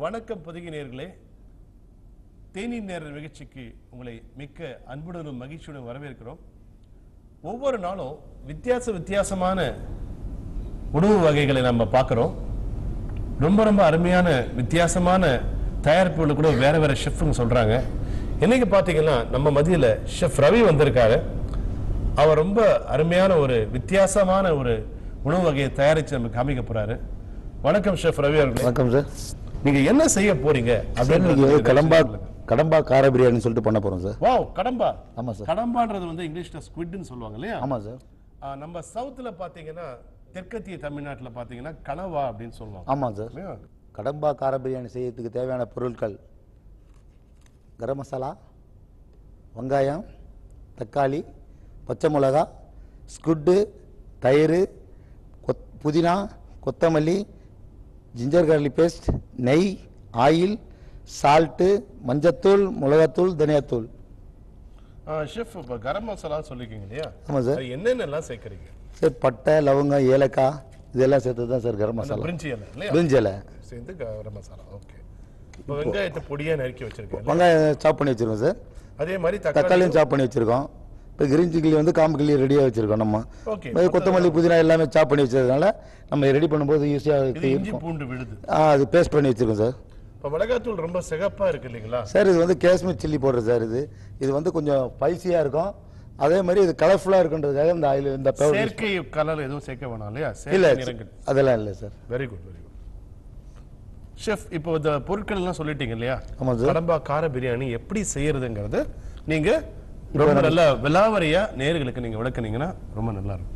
வணக்கம் பொதுகி நேர்களே தேநீர் நேர நிகழ்ச்சிக்கு உங்களை மிக்க அன்புடனும் மகிழ்ச்சியுடன் வரவேற்கிறோம் ஒவ்வொரு நாளும் வித்தியாச வித்தியாசமான உணவு வகைகளை நம்ம பார்க்குறோம் ரொம்ப ரொம்ப அருமையான வித்தியாசமான தயாரிப்புகளை கூட வேற வேற ஷெஃப்ங்க சொல்றாங்க இன்னைக்கு பார்த்தீங்கன்னா நம்ம மத்தியில் ஷெஃப் ரவி வந்திருக்காரு அவர் ரொம்ப அருமையான ஒரு வித்தியாசமான ஒரு உணவு வகையை தயாரிச்சு நமக்கு காமிக்க போறாரு வணக்கம் ஷெஃப் ரவி அவர்களே வணக்கம் சார் நீங்க என்ன செய்ய போறீங்க சார் இன்னைக்கு அப்படின்றது கடம்பா கடம்பா கார பிரியாணின்னு சொல்லிட்டு பண்ண போறோம் சார் வாவ் கடம்பா ஆமா சார் கடம்பான்றது வந்து இங்கிலீஷ்ல ஸ்குவிட்னு சொல்லுவாங்க இல்லையா ஆமா சார் ஆ, நம்ம சவுத்துல பாத்தீங்கன்னா தெற்கத்திய தமிழ்நாட்டுல பாத்தீங்கன்னா கனவா அப்படின்னு சொல்லுவாங்க ஆமா சார் இல்லையா? கடம்பா கார பிரியாணி செய்யறதுக்கு தேவையான பொருட்கள் கரம் மசாலா வெங்காயம் தக்காளி பச்சை மிளகா ஸ்குட்டு தயிர் கொத் புதினா கொத்தமல்லி ஜிஞ்சர் கார்லி பேஸ்ட் நெய் ஆயில் சால்ட்டு மஞ்சத்தூள் மிளகாத்தூள் தனியாத்தூள் ஆ, ஷெஃப் இப்ப கரம் மசாலா சொல்லிருக்கீங்க இல்லையா ஆமாம் சார் அது என்னென்னலாம் சேர்க்கறீங்க சார் பட்டை லவங்கம் ஏலக்காய் இதெல்லாம் சேர்த்து தான் சார் கரம் அந்த மசாலா பிரிஞ்சி இலை இல்லையா பிரிஞ்சி இலை சேர்ந்து கரம் மசாலா ஓகே இப்போ வெங்காயத்தை பொடியா நறுக்கி வச்சிருக்கேன் வெங்காயம் சாப் பண்ணி வச்சிருக்கோம் சார் அதே மாதிரி தக்காளி தக்காளியும் சாப் பண்ணி வச்சிருக்கோம் இப்போ கிரீன் சில்லி வந்து காம்பு கிள்ளி ரெடியாக வச்சிருக்கோம் நம்ம ஓகே அது கொத்தமல்லி புதினா எல்லாமே சாப் பண்ணி வச்சதுனால நம்ம ரெடி பண்ணும்போது இது ஈஸியாக இஞ்சி இருக்கும் பூண்டு விழுது ஆ அது பேஸ்ட் பண்ணி வச்சிருக்கோம் சார் இப்போ மிளகாத்தூள் ரொம்ப சிகப்பா இருக்கு இல்லைங்களா சார் இது வந்து காஷ்மீர் சில்லி போடுறது சார் இது இது வந்து கொஞ்சம் ஸ்பைசியாக இருக்கும் அதே மாதிரி இது கலர்ஃபுல்லாக இருக்குன்றதுக்காக இந்த ஆயில் இந்த பவுடர் செயற்கை கலர் எதுவும் சேர்க்க வேணாம் இல்லையா இல்லை செயற்கை நிறங்கள் அதெல்லாம் இல்லை sir very good very good chef இப்போ இந்த பொருட்கள் எல்லாம் சொல்லிட்டீங்க இல்லையா ஆமாம் சார் கடம்பா கார பிரியாணி எப்படி செய்யறதுங்கிறது நீங்க ரொம்ப நல்ல விலாவரியா நேர்களுக்கு நீங்க விளக்குனீங்கன்னா ரொம்ப நல்லா இருக்கும்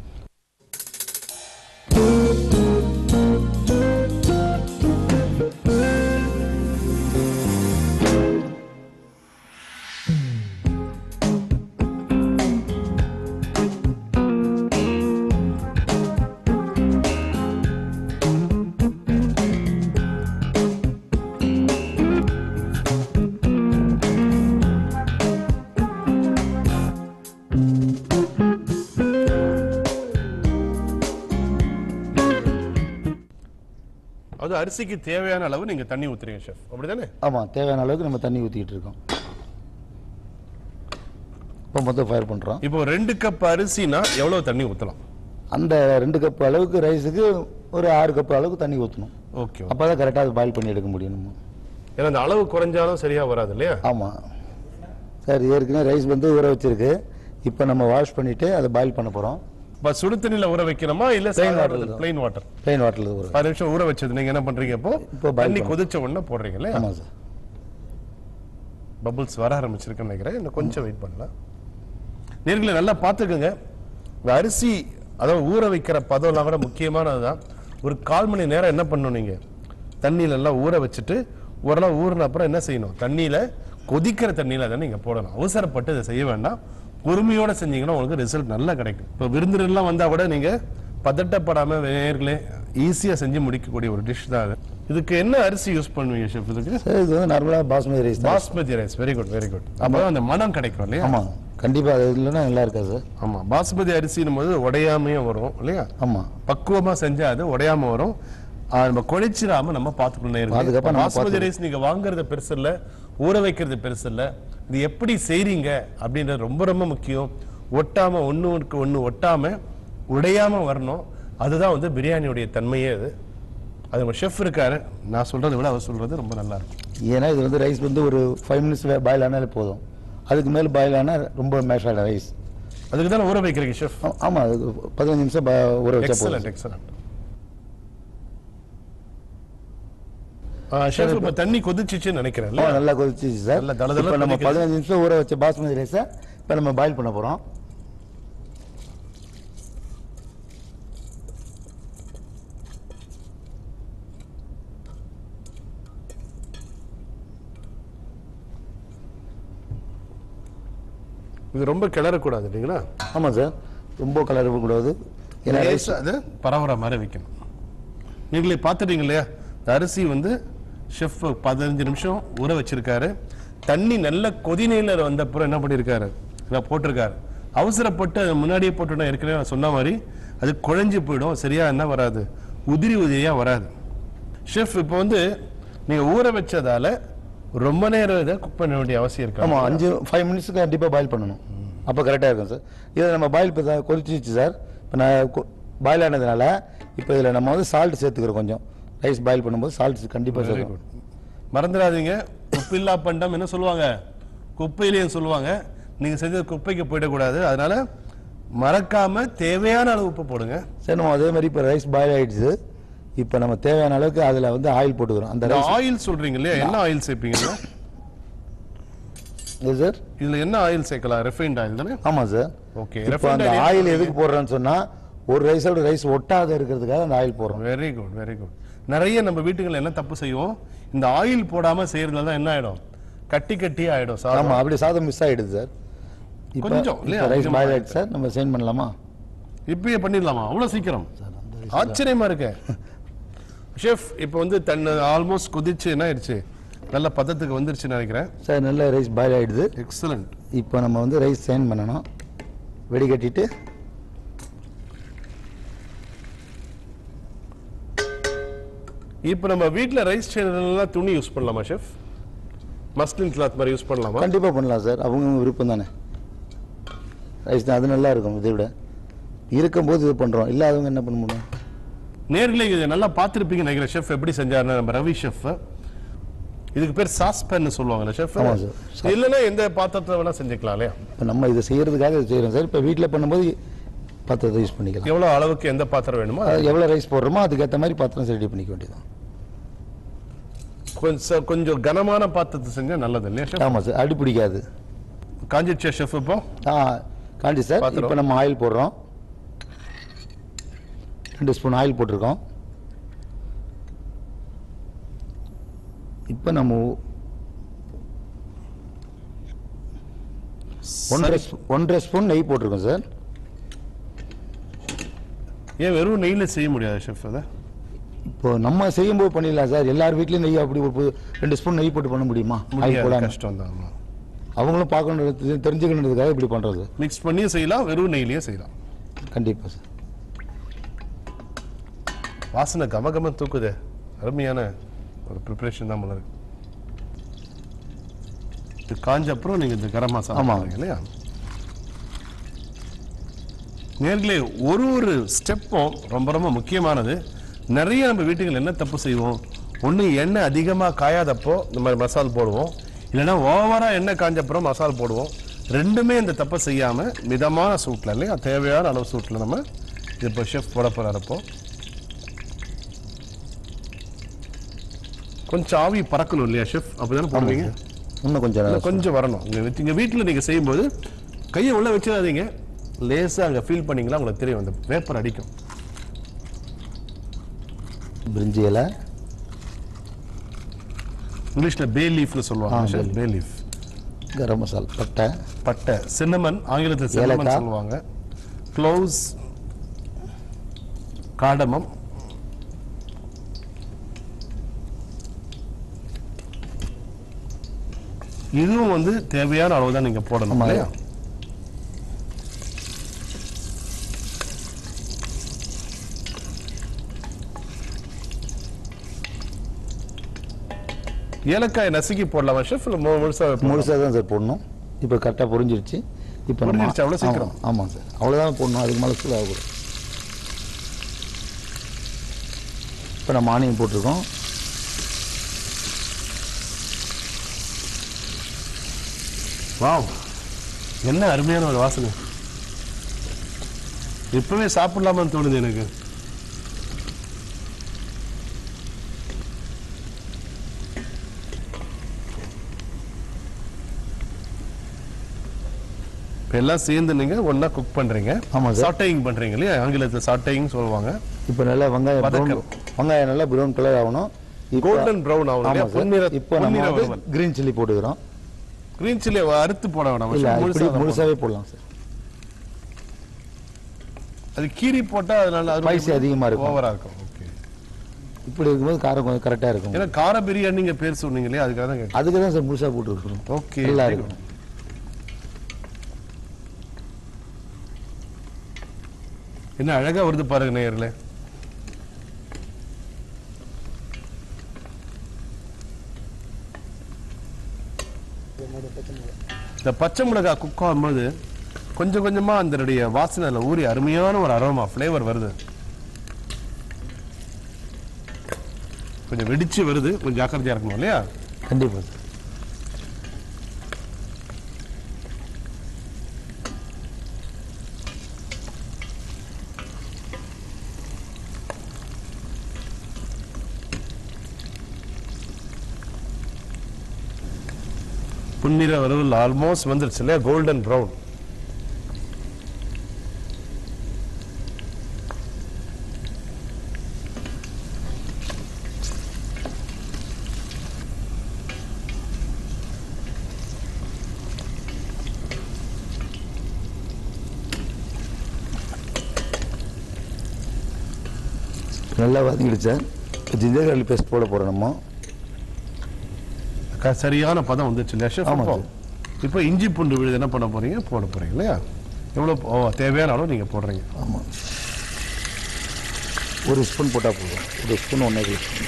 அது அரிசிக்கு தேவையான அளவு நீங்க தண்ணி ஊத்துறீங்க ஷெஃப் அப்படிதானே ஆமாம் தேவையான அளவுக்கு நம்ம தண்ணி ஊற்றிக்கிட்டு இருக்கோம் இப்போ மொத்தம் ஃபயர் பண்ணுறோம் இப்போ ரெண்டு கப் அரிசினா எவ்வளவு தண்ணி ஊத்தலாம் அந்த ரெண்டு கப் அளவுக்கு ரைஸுக்கு ஒரு ஆறு கப் அளவுக்கு தண்ணி ஊற்றணும் ஓகே அப்போ தான் கரெக்டாக அது பாயில் பண்ணி எடுக்க முடியும் நம்ம ஏன்னா அந்த அளவு குறைஞ்சாலும் சரியா வராது இல்லையா ஆமாம் சார் ஏற்கனவே ரைஸ் வந்து ஊற வச்சிருக்கு இப்போ நம்ம வாஷ் பண்ணிவிட்டு அதை பாயில் பண்ண போகிறோம் இப்ப சுடு தண்ணியில ஊற வைக்கணுமா இல்ல Plain water சாதாரண தான். பிளைன் வாட்டர் ப்ளைன் வாட்டரில் ஊற பத்து நிமிஷம் ஊற வச்சது நீங்க என்ன பண்றீங்க இப்போ இப்போ boil தண்ணி பண்ணணும். கொதிச்ச உடனே போடுறீங்க இல்லையா ஆமாம் சார் பபுள்ஸ் வர ஆரம்பிச்சிருக்குன்னு நினைக்கிறேன் இன்னும் கொஞ்சம் வெயிட் பண்ணலாம் நேர்களை நல்லா பார்த்துக்கோங்க இந்த அரிசி அதாவது ஊற வைக்கிற பதம்லாம் கூட முக்கியமானதுதான் ஒரு கால் மணி நேரம் என்ன பண்ணணும் நீங்க தண்ணியில எல்லாம் ஊற வச்சுட்டு ஓரளவு ஊறின அப்புறம் என்ன செய்யணும் தண்ணியில கொதிக்கிற தண்ணியில அதை நீங்க போடணும் அவசரப்பட்டு இதை செய்ய வேண்டாம் பொறுமையோட செஞ்சீங்கன்னா உங்களுக்கு ரிசல்ட் நல்லா கிடைக்கும் இப்போ விருந்தினர்லாம் வந்தா கூட நீங்க பதட்டப்படாம நேர்களே ஈஸியா செஞ்சு முடிக்கக்கூடிய ஒரு டிஷ் தான் அது இதுக்கு என்ன அரிசி யூஸ் பண்ணுவீங்க ஷெஃப் இதுக்கு சார் இது வந்து நார்மலாக பாஸ்மதி ரைஸ் தான் basmati rice very good very good அப்போ அந்த மனம் கிடைக்கும் இல்லையா ஆமாம் கண்டிப்பாக அது இல்லைன்னா நல்லா இருக்கா சார் ஆமா பாஸ்மதி அரிசினும் போது உடையாமையும் வரும் இல்லையா ஆமாம் பக்குவமா செஞ்சா அது உடையாம வரும் ஆ, நம்ம குழைச்சிடாம நம்ம பார்த்துக்கணும் பாதுகாப்பா நம்ம பாஸ்மதி ரைஸ் நீங்க வாங்குறது பெருசு இல்ல ஊற வைக்கிறது பெருசு இல்ல இது எப்படி செய்றீங்க அப்படின்றது ரொம்ப ரொம்ப முக்கியம் ஒட்டாம ஒண்ணுக்கு ஒண்ணு ஒட்டாம உடையாம வரணும் அதுதான் வந்து பிரியாணியுடைய தன்மையே அது அது நம்ம ஷெஃப் இருக்காரு நான் சொல்றதை விட அவர் சொல்றது ரொம்ப நல்லா இருக்கும் ஏன்னா இது வந்து ரைஸ் வந்து ஒரு ஃபைவ் மினிட்ஸ் பாயில் ஆனாலே போதும் அதுக்கு மேலே பாயில் ஆனால் ரொம்ப மேஷ் ஆகிடும் ரைஸ் அதுக்கு தானே ஊற வைக்கிறீங்க ஷெஃப் ஆமாம் அது பதினஞ்சு நிமிஷம் ப- ஊற வச்சா போதும் எக்ஸலண்ட் எக்ஸலண்ட் ஷெஃப் இப்ப தண்ணி கொதிச்சிச்சுன்னு நினைக்கிறேன் ஆ, இல்லையா? நல்லா கொதிச்சிச்சு சார் நல்லா தளதள இப்போ நம்ம கொதிக்குது. பதினஞ்சு நிமிஷம் ஊற வச்ச பாஸ்மதி ரைஸை இப்போ நம்ம பாயில் பண்ண போகிறோம் இது ரொம்ப கிளறக்கூடாது இல்லைங்களா ஆமாம் சார் ரொம்ப கலர் கூடாது ஏன்னா ரைஸ் லேசா அது பரவுற மாதிரி வைக்கணும் நீங்களே பார்த்துட்டீங்க இல்லையா இந்த அரிசி வந்து ஷெஃப் பதினஞ்சு நிமிஷம் ஊற வச்சிருக்காரு தண்ணி நல்ல கொதிநீல வந்த அப்புறம் என்ன பண்ணியிருக்காரு இதை போட்டிருக்காரு அவசரப்பட்டு அதை முன்னாடியே போட்டுட்டோம் ஏற்கனவே நான் சொன்ன மாதிரி அது குழஞ்சு போயிடும் சரியா என்ன வராது உதிரி உதிரியா வராது ஷெஃப் இப்போ வந்து நீங்க ஊற வச்சதால ரொம்ப நேரம் இதை குக் பண்ண வேண்டிய அவசியம் இருக்கு ஆமாம் அஞ்சு ஃபைவ் மினிட்ஸ்க்கு கண்டிப்பாக பாயில் பண்ணணும் அப்போ கரெக்டாக இருக்கும் சார் இதை நம்ம பாயில் இப்போ கொதிச்சிச்சு சார் இப்போ நான் பாயில் ஆனதுனால இப்போ இதில் நம்ம வந்து சால்ட் சேர்த்துக்கிறோம் கொஞ்சம் ரைஸ் பாயில் பண்ணும்போது சால்ட் கண்டிப்பாக வெரி சேர்க்கணும் குட் மறந்துடாதீங்க உப்பில்லா பண்டம் என்ன சொல்லுவாங்க குப்பையிலேயும் சொல்லுவாங்க நீங்க செஞ்சது குப்பைக்கு போயிடக்கூடாது அதனால மறக்காம தேவையான அளவு உப்பு போடுங்க சரி நம்ம அதே மாதிரி இப்போ ரைஸ் பாயில் ஆயிடுச்சு இப்போ நம்ம தேவையான அளவுக்கு அதில் வந்து ஆயில் போட்டுக்கிறோம் அந்த இந்த ரைஸ் ஆயில் சொல்றீங்க இல்லையா என்ன ஆயில் சேர்ப்பீங்க இது சார் இதுல என்ன ஆயில் சேர்க்கலாம் ரெஃபைண்ட் ஆயில் தானே ஆமாம் சார் ஓகே இப்போ அந்த ஆயில் எதுக்கு போடுறோன்னு சொன்னால் ஒரு ரைஸோட ரைஸ் ஒட்டாத இருக்கிறதுக்காக அந்த ஆயில் போடுறோம் வெரி குட் வெரி குட் நிறைய நம்ம வீட்டுகளில் என்ன தப்பு செய்வோம் இந்த ஆயில் போடாம செய்யறதுல தான் என்ன ஆயிடும் கட்டி கட்டி ஆயிடும் சாதம் ஆமாம் அப்படி சாதம் மிஸ் ஆயிடுது சார் இப்போ கொஞ்சம், இல்லையா? ரைஸ் கொஞ்சமா பாயில் ஆயிடுச்சு சார் நம்ம சென்ட் பண்ணலாமா இப்பயே பண்ணிடலாமா அவ்வளவு சீக்கிரம் ஆச்சரியமா இருக்கு ஷெஃப் இப்போ வந்து தன்னை ஆல்மோஸ்ட் கொதிச்சு என்ன ஆயிடுச்சு நல்ல பதத்துக்கு வந்துருச்சுன்னு நினைக்கிறேன் சார் நல்ல ரைஸ் பாயில் ஆயிடுது எக்ஸலண்ட் இப்போ நம்ம வந்து ரைஸ் சேன் பண்ணணும் வெடிகட்டிட்டு இப்போ நம்ம வீட்ல ரைஸ் சேனல்லாம் துணி யூஸ் பண்ணலாமா ஷெஃப் மஸ்லின் கிளாத் மாதிரி யூஸ் பண்ணலாமா கண்டிப்பாக பண்ணலாம் சார் அவங்க விருப்பம் தானே ரைஸ் தான் அது நல்லா இருக்கும் இதை விட இருக்கும்போது இது பண்ணுறோம் இல்லாதவங்க என்ன பண்ண முடியும் நேர்களே இதை நல்லா பார்த்துருப்பீங்க நினைக்கிறேன் ஷெஃப் எப்படி செஞ்சாருன்னு நம்ம ரவி ஷெஃப் இதுக்கு பேர் சாஸ் பேன் சொல்லுவாங்கல்ல ஷெஃப் ஆமா சார். இல்லைன்னா எந்த பாத்திரத்தை வேணா செஞ்சுக்கலாம் இல்லையா இப்போ நம்ம இதை செய்யறதுக்காக இதை செய்கிறோம் சார் இப்போ வீட்டில் பண்ணும்போது பாத்திரத்தை யூஸ் பண்ணிக்கலாம் எவ்வளவு அளவுக்கு எந்த பாத்திரம் வேணுமோ அது எவ்வளோ ரைஸ் போடுறோமோ அதுக்கேற்ற மாதிரி பாத்திரம் ரெடி பண்ணிக்க வேண்டியதான் கொஞ்சம் கொஞ்சம் கனமான பாத்திரத்தை செஞ்சா நல்லது இல்லையா ஷெஃப் ஆமாம் சார் அடி பிடிக்காது காஞ்சிச்சா ஷெஃப் இப்போ ஆ காண்டி சார் பாத்திரம். இப்போ நம்ம ஆயில் போடுறோம் ரெண்டு ஸ்பூன் ஆயில் போட்டிருக்கோம் இப்போ நம்ம ஒன்றரை சரி. ஸ்பூ- ஒன்றரை ஸ்பூன் நெய் போட்டிருக்கோம் சார் ஏன் வெறும் நெய்ல செய்ய முடியாது ஷெஃப் அதை இப்போ நம்ம செய்யும்போது பண்ணிடலாம் சார் எல்லார் வீட்லயும் நெய் அப்படி ஒரு பு- ரெண்டு ஸ்பூன் நெய் போட்டு பண்ண முடியுமா ஆயில் முடியாது போடாம கஷ்டம் தான் அவங்களும் பார்க்கணும் தெரிஞ்சுக்கணுன்றதுக்காக இப்படி பண்றது மிக்ஸ் பண்ணியும் செய்யலாம் வெறும் நெய்லயே செய்யலாம் கண்டிப்பா சார் வாசனை கம கம தூக்குதே அருமையான ஒரு ப்ரிப்பரேஷன் தான் போல இருக்கு இது காஞ்ச அப்புறம் நீங்க இந்த கரம் மசாலா ஆமா. போடுறீங்க இல்லையா நேர்களே ஒரு ஒரு ஸ்டெப்பும் ரொம்ப ரொம்ப முக்கியமானது நிறைய நம்ம வீட்டுகள் என்ன தப்பு செய்வோம் ஒண்ணு எண்ணெய் அதிகமா காயாதப்போ இந்த மாதிரி மசால் போடுவோம் இல்லைன்னா ஓவரா எண்ணெய் காஞ்சப்புறம் மசால் போடுவோம் ரெண்டுமே இந்த தப்பை செய்யாம மிதமான சூட்ல இல்லையா தேவையான அளவு சூட்ல நம்ம இது இப்போ ஷெஃப் போட போறப்போ கொஞ்சம் ஆவி பறக்கணும் இல்லையா ஷெஃப் அப்பதானே போடுவீங்க இன்னும் கொஞ்சம் இல்ல, நேரம் கொஞ்சம் வரணும் இங்க வச்சு- இங்க வீட்டில் நீங்க செய்யும்போது கையை உள்ள வச்சிடாதீங்க லேசா அங்க ஃபீல் பண்ணீங்களா உங்களுக்கு தெரியும் அந்த பேப்பர் அடிக்கும் பிரிஞ்சி இலை இங்கிலீஷ்ல பே லீஃப்னு ஆ, சொல்லுவாங்க பே லீஃப் கரம் மசாலா பட்டை பட்டை சின்னமன் ஆங்கிலத்தில் சின்னமன் ஏலக்காய். சொல்லுவாங்க க்ளோவ்ஸ் காடமம் இதுவும் வந்து தேவையான அளவு தான் நீங்க போடணும் ஆமா. இல்லையா ஏலக்காய் நசுக்கி போடலாமா ஷெஃப் இல்ல மு- முழுசா போடலாமா? முழுசாக தான் சார் போடணும் இப்போ கரெக்டாக புரிஞ்சிருச்சு இப்போ நம்ம புரிஞ்சிருச்சு, அவ்வளவு சீக்கிரம்? ஆமா- ஆமாம் சார் அவ்வளோதான் போடணும் அதுக்கு மேலே சூடு ஆகக்கூடாது இப்போ நம்ம ஆனியன் போட்டிருக்கோம் வாவ் என்ன அருமையான ஒரு வாசனை இப்பவே சாப்பிடலாமான்னு தோணுது எனக்கு இப்ப எல்லாம் சேர்ந்து நீங்க ஒண்ணா குக் பண்றீங்க ஆமா சார். சாட்டையிங் பண்றீங்க இல்லையா ஆங்கிலத்துல சாட்டையிங் சொல்லுவாங்க இப்போ நல்லா வெங்காயம் brown- வதக்கணும். வெங்காயம் நல்லா ப்ரௌன் கலர் ஆகணும் இப்போ- கோல்டன் ப்ரவுன் ஆகும் ஆமா இல்லையா சார். பொன்னிற இப்போ நம்ம பொன்னிற வந்து வறுவல் கிரீன் சில்லி போட்டுக்கிறோம் கிரீன் சில்லி அறுத்து போட வேணாம் இல்ல முழுசா இப்படி தான் போடணும். முழுசாவே போடலாம் சார் அது கீரி போட்டா அதனால Spicy அதிகமா இருக்கும். ஓவரா இருக்கும் ஓகே இப்படி இருக்கும்போது காரம் கொஞ்சம் கரெக்டாக இருக்கும் ஏன்னா கார பிரியாணி நீங்க பேர் சொன்னீங்க இல்லையா அதுக்காக தான் கேட்டேன் அதுக்கு தான் சார் முழுசாக போட்டுருக்குறோம் ஓகே நல்லா இருக்கும் என்ன அழகா வருது பாருங்க நேயர்களே இந்த பச்சை மிளகாய் குக் ஆகும்போது கொஞ்சம் கொஞ்சமா அதனுடைய வாசனை அதுல ஊறி அருமையான ஒரு அரோமா ஃப்ளேவர் வருது கொஞ்சம் வெடிச்சு வருது கொஞ்சம் ஜாக்கிரதையா இருக்கணும் இல்லையா கண்டிப்பாக சார் புன்னிற வறுவல் ஆல்மோஸ்ட் வந்துருச்சு இல்லையா கோல்டன் ப்ரௌன் நல்லா வதங்கிடுச்சு சார் இப்போ ஜிஞ்சர் கார்லிக் பேஸ்ட் போட போகிறோம் நம்ம க- சரியான பதம் வந்துருச்சு இல்லையா chef? ஆமா இப்போ இப்போ இஞ்சி பூண்டு விழுது என்ன பண்ண போறீங்க போட போறீங்க இல்லையா எவ்வளோ ஓ தேவையான அளவு நீங்க போடுறீங்க ஆமாம் ஒரு ஸ்பூன் போட்டால் போதும் ஒரு ஸ்பூன் ஒன்றே ஸ்பூன்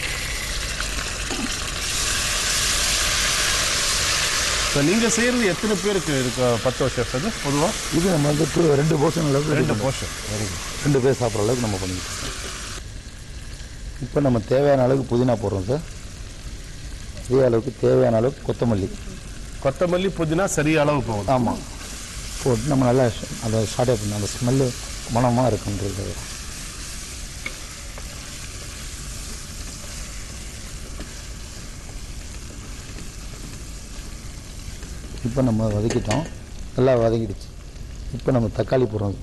இப்போ நீங்க செய்யறது எத்தனை பேருக்கு இருக்க பத்து ஷெஃப் அது பொதுவா இது நம்ம வந்து two- ரெண்டு போர்ஷன் அளவுக்கு ரெண்டு ரெண்டு போர்ஷன் வெரி குட் ரெண்டு பேர் சாப்பிட்ற அளவுக்கு நம்ம பண்ணிக்கிட்டோம் இப்போ நம்ம தேவையான அளவுக்கு புதினா போடுறோம் சார் அதே அளவுக்கு தேவையான அளவுக்கு கொத்தமல்லி கொத்தமல்லி புதினா சரி அளவு போகும் ஆமாம் போட்டு நம்ம நல்லா ஷ- அதை ஸ்டார்ட் பண்ணணும் அந்த ஸ்மெல்லு மனமாக இருக்குன்றது இப்போ நம்ம வதக்கிட்டோம் நல்லா வதக்கிடுச்சு இப்போ நம்ம தக்காளி போடுறோம்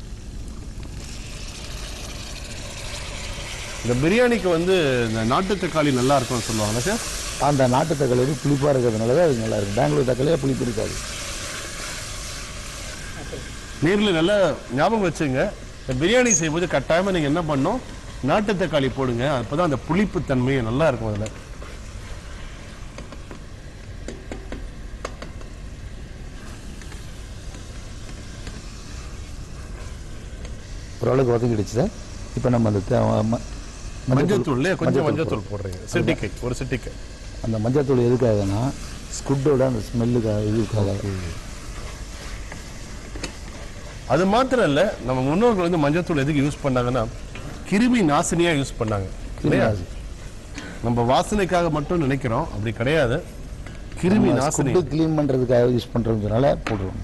இந்த பிரியாணிக்கு வந்து இந்த நாட்டு தக்காளி நல்லா இருக்கும்னு சொல்லுவாங்க சார் அந்த நாட்டு தக்காளி வந்து புளிப்பாக இருக்கிறதுனால தான் அது நல்லா இருக்கும் பெங்களூர் தக்காளியாக புளிப்பு இருக்காது நேரில் நல்லா ஞாபகம் வச்சுங்க இந்த பிரியாணி செய்யும்போது கட்டாயமா நீங்க என்ன பண்ணணும் நாட்டு தக்காளி போடுங்க அப்பதான் அந்த புளிப்பு தன்மை நல்லா இருக்கும் அதுல ஓரளவுக்கு வதக்கிடுச்சு சார் இப்போ நம்ம அந்த தே- ம- மஞ்சத்தூள் இல்லையா கொஞ்சம் மஞ்சத்தூள் மஞ்சத்தூள் போடுறீங்க சிட்டிக்கை ஒரு சிட்டிக்கை அந்த மஞ்சத்தூள் எதுக்காகனா ஸ்குட்டோட அந்த ஸ்மெல்லுக்காக இதுக்காக அது மாத்திரம் இல்ல நம்ம முன்னோர்கள் வந்து மஞ்சத்தூள் எதுக்கு யூஸ் பண்ணாங்கன்னா கிருமி நாசினியா யூஸ் பண்ணாங்க இல்லையா நம்ம வாசனைக்காக மட்டும் நினைக்கிறோம் அப்படி கிடையாது கிருமி நாசினி ஸ்குட்டு க்ளீன் பண்ணுறதுக்காக யூஸ் பண்ணுறதுனால போடுறோம்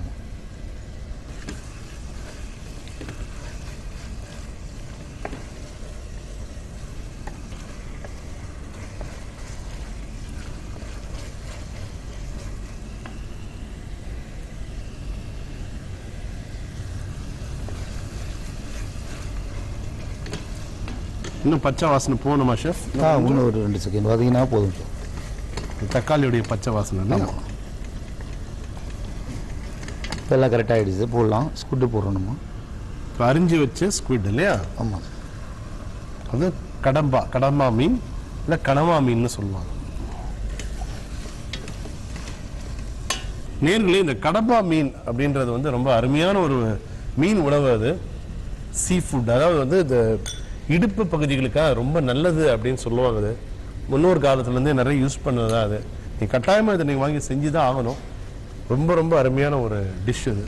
இன்னும் பச்சை வாசனை போகணுமா ஷெஃப் ஆ இன்னும் ஒரு ரெண்டு செகண்ட் வதங்கினா போதும் சார் தக்காளியுடைய பச்சை வாசனை இல்லையா? இப்போ எல்லாம் கரெக்டாக ஆகிடுச்சு போடலாம் ஸ்குட்டு போடுறோம் நம்ம இப்ப அரிஞ்சு வச்ச ஸ்குவிட் இல்லையா ஆமாம் அது கடம்பா கடம்பா மீன் இல்ல கனவா மீன்னு சொல்லுவாங்க நேர்களே இந்த கடம்பா மீன் அப்படின்றது வந்து ரொம்ப அருமையான ஒரு மீன் உணவு அது சீ ஃபுட் அதாவது வந்து இந்த இடுப்பு பகுதிகளுக்காக ரொம்ப நல்லது அப்படின்னு சொல்லுவாங்க அது முன்னோர் காலத்துலேருந்தே நிறைய யூஸ் பண்ணதா அது நீ கட்டாயமாக இதை நீங்கள் வாங்கி செஞ்சு தான் ஆகணும் ரொம்ப ரொம்ப அருமையான ஒரு டிஷ் இது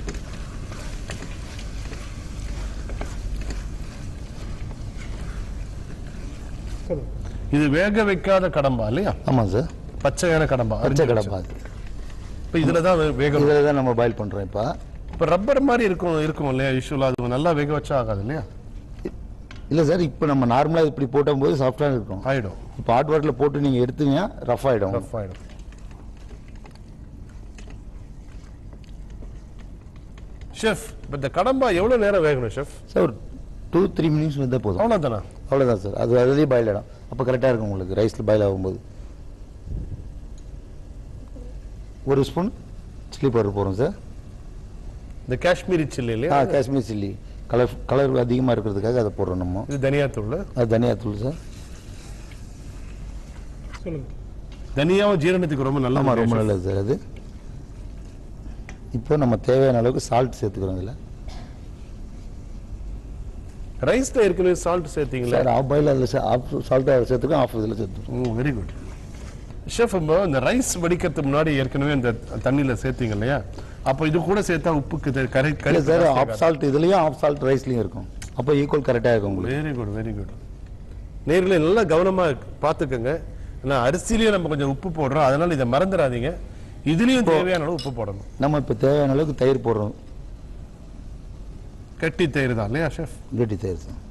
இது வேக வைக்காத கடம்பா இல்லையா ஆமாம் சார் பச்சையான கடம்பா பச்சை கடப்பா அது இப்போ இதில் தான் வே- வேக இதில் தான் நம்ம பாயில் பண்ணுறோம் இப்போ இப்போ ரப்பர் மாதிரி இருக்கும் இருக்கும் இல்லையா யூஸ்வலாக அது நல்லா வேக வச்சா ஆகாது இல்லையா இல்லை சார் இப்போ நம்ம நார்மலாக இப்படி போடும்போது சாஃப்டாக இருக்கும் ஆயிடும் இப்போ ஹாட் வாட்டரில் போட்டு நீங்கள் எடுத்தீங்கன்னா ரஃப் ஆகிடும் ரஃப் ஆயிடும் ஷெஃப் இப்போ இந்த கடம்பா எவ்வளோ நேரம் வேகணும் ஷெஃப் சார் ஒரு டூ த்ரீ மினிட்ஸ் வந்தால் போதும் அவ்வளோதானா அவ்வளோதான் சார் அது அதுலேயே பாயில் ஆகிடும் அப்போ கரெக்டாக இருக்கும் உங்களுக்கு ரைஸில் பாயில் ஆகும்போது ஒரு ஸ்பூன் சில்லி பவுடர் போடுறோம் சார் இந்த காஷ்மீரி சில்லி ஆ இல்லையா காஷ்மீர் சில்லி கலர் கலர் அதிகமாக இருக்கிறதுக்காக அதை போடுறோம் நம்ம இது தனியாத்தூள் அது தனியாத்தூள் சார் தனியாவும் ஜீரணத்துக்கு ரொம்ப நல்ல ஆமாம் ரொம்ப நல்லது சார் அது இப்போ நம்ம தேவையான அளவுக்கு சால்ட் சேர்த்துக்கிறோம் இதில் ரைஸ்ல ஏற்கனவே சால்ட் சேர்த்தீங்களா சார் ஆஃப் பாயில் அதில் ஆஃப் சால்ட் அதில் சேர்த்துக்கோம் ஆஃப் இதில் சேர்த்துக்கோம் வெரி குட் ஷெஃப் இந்த ரைஸ் வடிக்கிறதுக்கு முன்னாடி ஏற்கனவே இந்த தண்ணியில சேர்த்தீங்க இல்லையா அப்போ இது கூட சேர்த்தா உப்புக்கு தெ- கரை இல்லை கரை சார் ஆஃப் சால்ட் இதுலேயும் ஆஃப் சால்ட் ரைஸ்லையும் இருக்கும் அப்போ ஈக்குவல் கரெக்டாக இருக்கும் உங்களுக்கு வெரி குட் வெரி குட் நேர்களை நல்லா கவனமா பார்த்துக்கோங்க ஏன்னா அரிசிலையும் நம்ம கொஞ்சம் உப்பு போடுறோம் அதனால இதை மறந்துடாதீங்க இதுலயும் தேவையான அளவு உப்பு போடணும் நம்ம இப்போ தேவையான அளவுக்கு தயிர் போடுறோம் கட்டி தயிர் தான் இல்லையா ஷெஃப் கெட்டி தயிர் சார்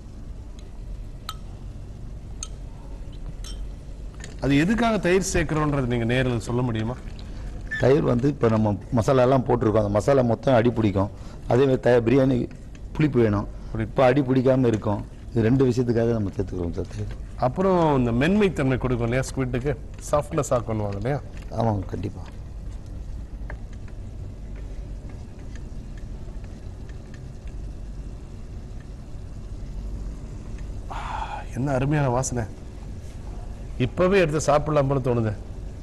அது எதுக்காக தயிர் சேர்க்கிறோன்றது நீங்க நேரில் சொல்ல முடியுமா தயிர் வந்து இப்போ நம்ம மசாலாலாம் போட்டிருக்கோம் அந்த மசாலா மொத்தம் அடி பிடிக்கும் அதேமாதிரி தயிர் பிரியாணி புளிப்பு வேணும் புளிப்பு. இப்போ அடி பிடிக்காம இருக்கும் இது ரெண்டு விஷயத்துக்காக நம்ம சேர்த்துக்கிறோம் சார் தயிர் அப்புறம் இந்த மென்மைத்தன்மை கொடுக்கும் இல்லையா ஸ்குவிட்டுக்கு சாஃப்ட்னஸ் ஆக்கணுவாங்க இல்லையா ஆமாம் கண்டிப்பாக என்ன அருமையான வாசனை இப்பவே எடுத்து சாப்பிடலாம் போல தோணுது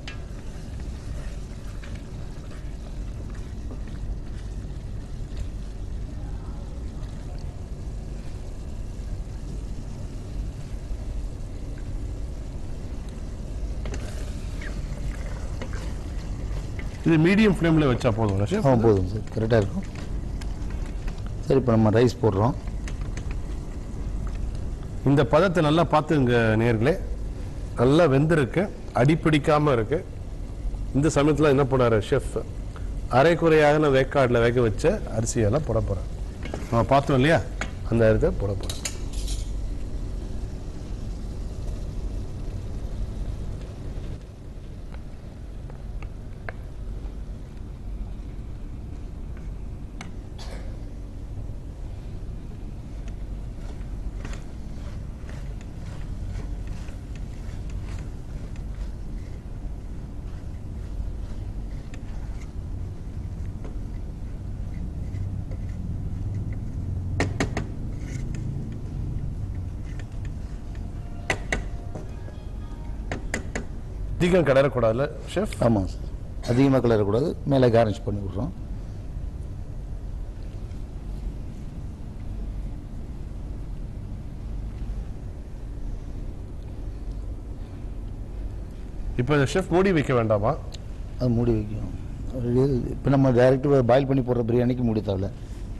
இது மீடியம் ஃப்ளேம்ல வச்சா போதும் ஷெஃப் ஆமாம் போதும் சார் கரெக்டாக இருக்கும் சரி இப்போ நம்ம ரைஸ் போடுறோம் இந்த பதத்தை நல்லா பார்த்துங்க நேர்களே நல்லா வெந்திருக்கு அடிப்பிடிக்காம இருக்கு இந்த சமயத்துல என்ன பண்ணாரு ஷெஃப் அரைக்குறையாக வேக்காடில் வேக வச்ச அரிசியெல்லாம் போட போறேன் நம்ம பார்த்தோம் இல்லையா அந்த அரிசியை போட போறேன் அதிகம் கிளறக்கூடாதுல்ல ஷெஃப் ஆமாம் சார் அதிகமாக கிளறக்கூடாது மேலே கார்னிஷ் பண்ணி விட்றோம் இப்போ இந்த ஷெஃப் மூடி வைக்க வேண்டாமா அது மூடி வைக்கணும் இப்போ நம்ம டைரெக்ட் பாயில் பண்ணி போடுற பிரியாணிக்கு மூடி தேவையில்ல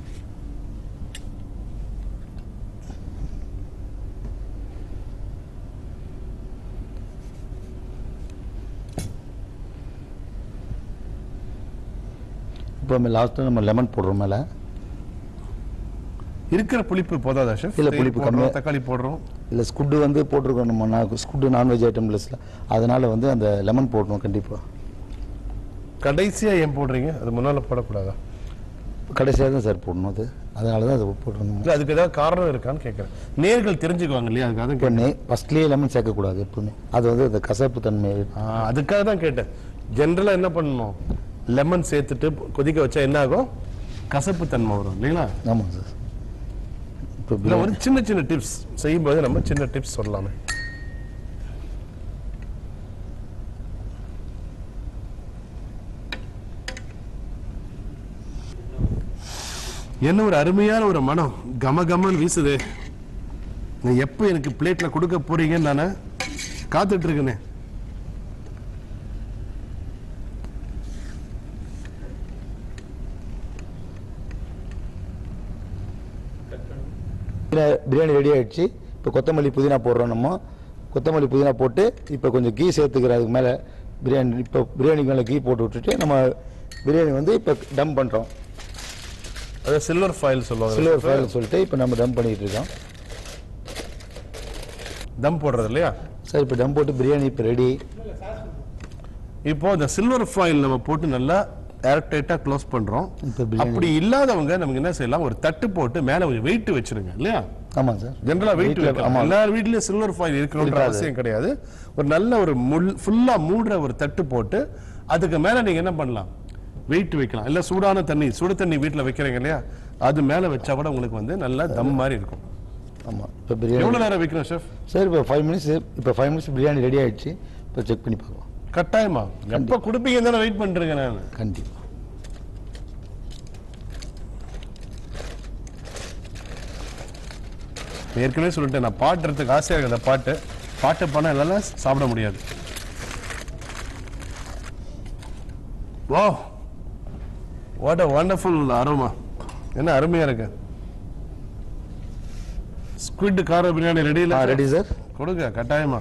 இப்போ நம்ம லாஸ்ட்டாக நம்ம லெமன் போடுறோம் மேலே இருக்கிற புளிப்பு போதாதா ஷெஃப் இல்ல, தயிர் புளிப்பு போடுறோம், கம்மியா- தக்காளி போடுறோம் இல்லை ஸ்குட்டு வந்து போட்டிருக்கோம் நம்ம நான் ஸ்குட்டு நான்வெஜ் ஐட்டம் லிஸ்ட்டில் அதனால் வந்து அந்த லெமன் போடணும் கண்டிப்பாக கடைசியா ஏன் போடுறீங்க அது முன்னால போடக்கூடாதா கடைசியாக தான் சார் போடணும் அது அதனால தான் அது போடணும் இல்ல அதுக்கு ஏதாவது காரணம் இருக்கான்னு கேட்கறேன் நேர்கள் தெரிஞ்சுக்குவாங்க இல்லையா அதுக்காக தான் இப்போ கேட்டேன். நே ஃபஸ்ட்லேயே லெமன் சேர்க்கக்கூடாது எப்பவுமே அது வந்து அந்த கசப்பு தன்மை ஆ, அதுக்காக தான் கேட்டேன் ஜென்ரலா என்ன பண்ணணும் லெமன் சேர்த்துட்டு கொதிக்க வச்சா என்ன ஆகும் கசப்பு தன்மை வரும் இல்லைங்களா ஆமாம் சார் இப்போ இல்ல ஒரு சின்ன சின்ன டிப்ஸ் செய்யும்போது நம்ம சின்ன டிப்ஸ் சொல்லலாமே என்ன ஒரு அருமையான ஒரு மனம் கம கமன்னு வீசுது நான் எப்போ எனக்கு பிளேட்ல கொடுக்க போறீங்கன்னு நானே காத்துட்டு இருக்கேனே பிரியா- பிரியாணி ரெடி ஆயிடுச்சு இப்போ கொத்தமல்லி புதினா போடுறோம் நம்ம கொத்தமல்லி புதினா போட்டு இப்போ கொஞ்சம் கீ சேர்த்துக்கிறோம் அதுக்கு மேலே பிரியாணி இப்போ பிரியாணிக்கு மேலே கீ போட்டு விட்டுட்டு நம்ம பிரியாணி வந்து இப்போ டம் பண்ணுறோம் அது சில்வர் ஃபாயில் சொல்லுவாங்க சில்வர் ஃபாயில் சொல்லிட்டு இப்போ நம்ம டம் பண்ணிட்டு இருக்கோம் தம் போடுறது இல்லையா சார் இப்போ டம் போட்டு பிரியாணி இப்போ ரெடி இப்போ இந்த சில்வர் ஃபாயில் நம்ம போட்டு நல்லா ஏர்டைட்டா க்ளோஸ் பண்றோம் இப்போ பிரியாணி அப்படி இல்லாதவங்க நமக்கு என்ன செய்யலாம் ஒரு தட்டு போட்டு மேல கொஞ்சம் வெயிட் வச்சிருங்க இல்லையா ஆமாம் சார் ஜெனரலா வெயிட் வீட்ல- வைக்கலாம் ஆமா. எல்லார் வீட்லயும் சில்வர் ஃபாயில் இருக்கணும்ன்ற இருக்காது. அவசியம் கிடையாது ஒரு நல்ல ஒரு முள் ஃபுல்லா மூடுற ஒரு தட்டு போட்டு அதுக்கு மேல நீங்க என்ன பண்ணலாம் வெயிட் வைக்கலாம் இல்ல சூடான தண்ணி சுடு தண்ணி வீட்ல வைக்கிறீங்க இல்லையா அது மேல வச்சா கூட உங்களுக்கு வந்து நல்லா தம் மாதிரி இருக்கும் ஆமாம் இப்போ பிரியாணி எவ்வளவு நேரம் வைக்கணும் ஷெஃப் சார் இப்போ ஃபைவ் மினிட்ஸ் இப்போ ஃபைவ் மினிட்ஸ் பிரியாணி ரெடி ஆயிடுச்சு இப்போ செக் பண்ணி பார்க்கலாம் கட்டாயமா எப்ப கொடுப்பீங்க தானே வெயிட் பண்றேங்க நான் கண்டிப்பாக ஏற்கனவே சொல்லிட்டேன் நான் பாட்டுறதுக்கு ஆசையா இருக்கு அந்த பாட்டு பாட்டு பண்ண எல்லாம் சாப்பிட முடியாது வா வாட் அ வண்டர்ஃபுல் அரோமா என்ன அருமையா இருக்கு ஸ்குவிட் கார பிரியாணி ரெடி ஆ ரெடி சார் கொடுங்க கட்டாயமா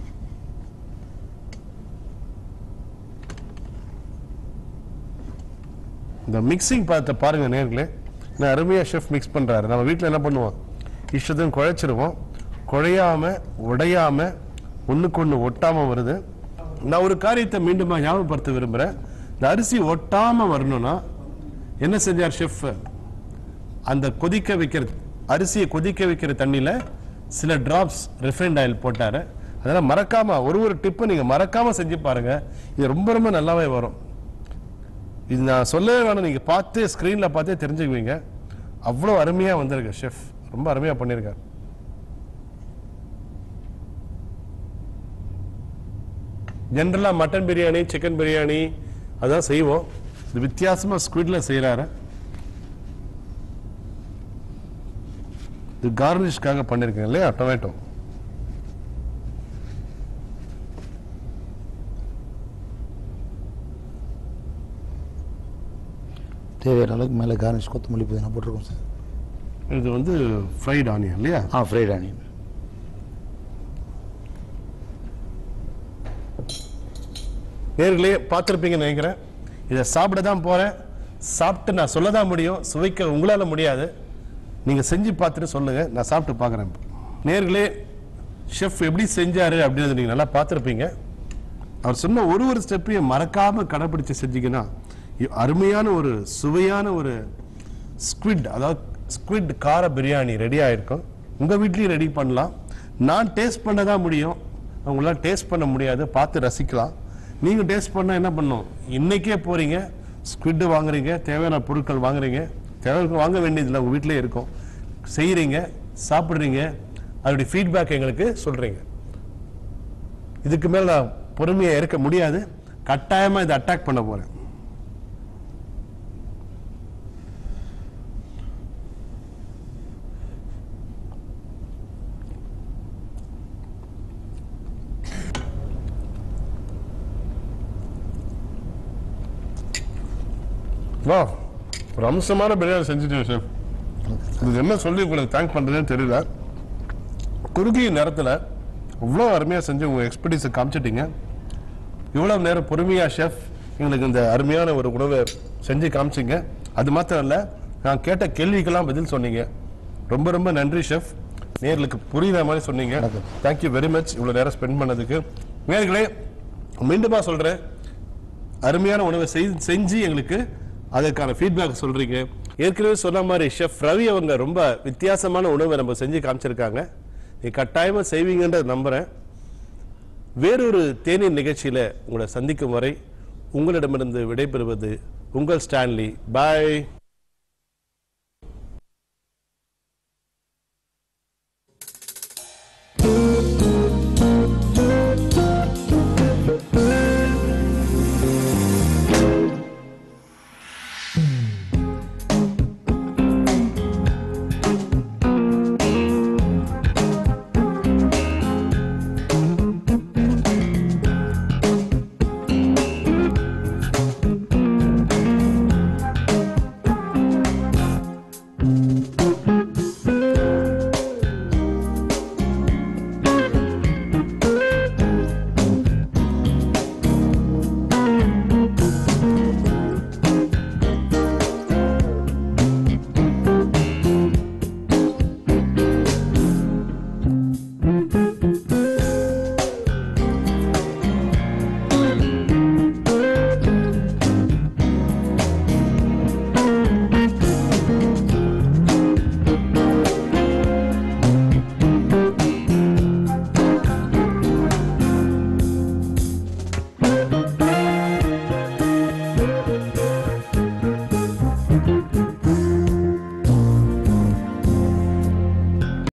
இந்த மிக்சிங் பார்த்த பாருங்க நேர்களே நான் அருமையா ஷெஃப் மிக்ஸ் பண்றாரு நம்ம வீட்டில் என்ன பண்ணுவோம் இஷ்டத்தையும் குழைச்சிருவோம் குழையாம உடையாம ஒண்ணுக்கு ஒண்ணு ஒட்டாம வருது நான் ஒரு காரியத்தை மீண்டுமா ஞாபகப்படுத்த விரும்புறேன் இந்த அரிசி ஒட்டாம வரணும்னா என்ன செஞ்சார் ஷெஃப் அந்த கொதிக்க வைக்கிற அரிசியை கொதிக்க வைக்கிற தண்ணியில சில டிராப்ஸ் ரிஃபைண்ட் ஆயில் போட்டாரு அதெல்லாம் மறக்காம ஒரு ஒரு டிப்பை நீங்க மறக்காம செஞ்சு பாருங்க இது ரொம்ப ரொம்ப நல்லாவே வரும் இது நான் சொல்லவே வேணாம் நீங்க பார்த்து ஸ்கிரீன்ல பார்த்தே தெரிஞ்சுக்குவீங்க அவ்வளோ அருமையா வந்திருக்கு ஷெஃப் ரொம்ப அருமையா பண்ணியிருக்காரு ஜென்ரலா மட்டன் பிரியாணி சிக்கன் பிரியாணி அதான் செய்வோம் இது வித்தியாசமா ஸ்குவிட்ல செய்யறாரு இது கார்னிஷ்காக பண்ணிருக்கேன் இல்லையா டொமேட்டோ தேவையான அளவுக்கு மேலே கார்னிஷ் கொத்தமல்லி புதினா போட்டிருக்கோம் சார் இது வந்து ஃப்ரைட் ஆனியன் இல்லையா ஆ ஃப்ரைட் ஆனியன் நேர்களே பார்த்துருப்பீங்கன்னு நினைக்கிறேன் இதை சாப்பிட தான் போறேன் சாப்பிட்டு நான் சொல்ல தான் முடியும் சுவைக்க உங்களால முடியாது நீங்க செஞ்சு பார்த்துட்டு சொல்லுங்க நான் சாப்பிட்டு பார்க்குறேன் நேர்களே ஷெஃப் எப்படி செஞ்சாரு அப்படின்றத நீங்க நல்லா பார்த்துருப்பீங்க அவர் சொன்ன ஒரு ஒரு ஸ்டெப்பையும் மறக்காம கடைபிடிச்சு செஞ்சீங்கன்னா இ- அருமையான ஒரு சுவையான ஒரு ஸ்குவிட் அதாவது ஸ்குவிட் கார பிரியாணி ரெடி ஆயிருக்கும் உங்க வீட்லயும் ரெடி பண்ணலாம் நான் டேஸ்ட் பண்ண தான் முடியும் உங்களால் டேஸ்ட் பண்ண முடியாது பார்த்து ரசிக்கலாம் நீங்க டேஸ்ட் பண்ணா என்ன பண்ணும் இன்னைக்கே போறீங்க ஸ்குவிட் வாங்குறீங்க தேவையான பொருட்கள் வாங்குறீங்க தேவையான வாங்க வேண்டியதில்லை உங்க வீட்டிலே இருக்கும் செய்றீங்க சாப்பிடுறீங்க அதோடைய ஃபீட்பேக் எங்களுக்கு சொல்றீங்க இதுக்கு மேல நான் பொறுமையா இருக்க முடியாது கட்டாயமா இதை அட்டாக் பண்ண போறேன் வா ஒரு அம்சமான பிரியாணி செஞ்சுட்டேன் சார் இது என்ன சொல்லி உங்களுக்கு தேங்க் பண்றதுன்னு தெரியல குறுகிய நேரத்துல இவ்வளோ அருமையா செஞ்சு உங்க எக்ஸ்பர்டீஸை காமிச்சிட்டீங்க இவ்வளவு நேரம் பொறுமையா ஷெஃப் எங்களுக்கு இந்த அருமையான ஒரு உணவை செஞ்சு காமிச்சிங்க அது மாத்திரம் இல்ல நான் கேட்ட கேள்விக்கெல்லாம் பதில் சொன்னீங்க ரொம்ப ரொம்ப நன்றி ஷெஃப் நேர்களுக்கு புரியுற மாதிரி சொன்னீங்க தேங்க்யூ வெரி மச் இவ்வளவு நேரம் ஸ்பெண்ட் பண்ணதுக்கு நேர்களே மீண்டுமா சொல்றேன் அருமையான உணவை செய்- செஞ்சு எங்களுக்கு அதற்கான ஃபீட்பேக் சொல்றீங்க ஏற்கனவே சொன்ன மாதிரி ஷெஃப் ரவி அவங்க ரொம்ப வித்தியாசமான உணவை நம்ம செஞ்சு காமிச்சிருக்காங்க நீ கட்டாயமா செய்வீங்கன்றத நம்புறேன் வேறொரு தேநீர் நிகழ்ச்சியில உங்களை சந்திக்கும் வரை உங்களிடமிருந்து விடைபெறுவது உங்கள் ஸ்டான்லி பாய்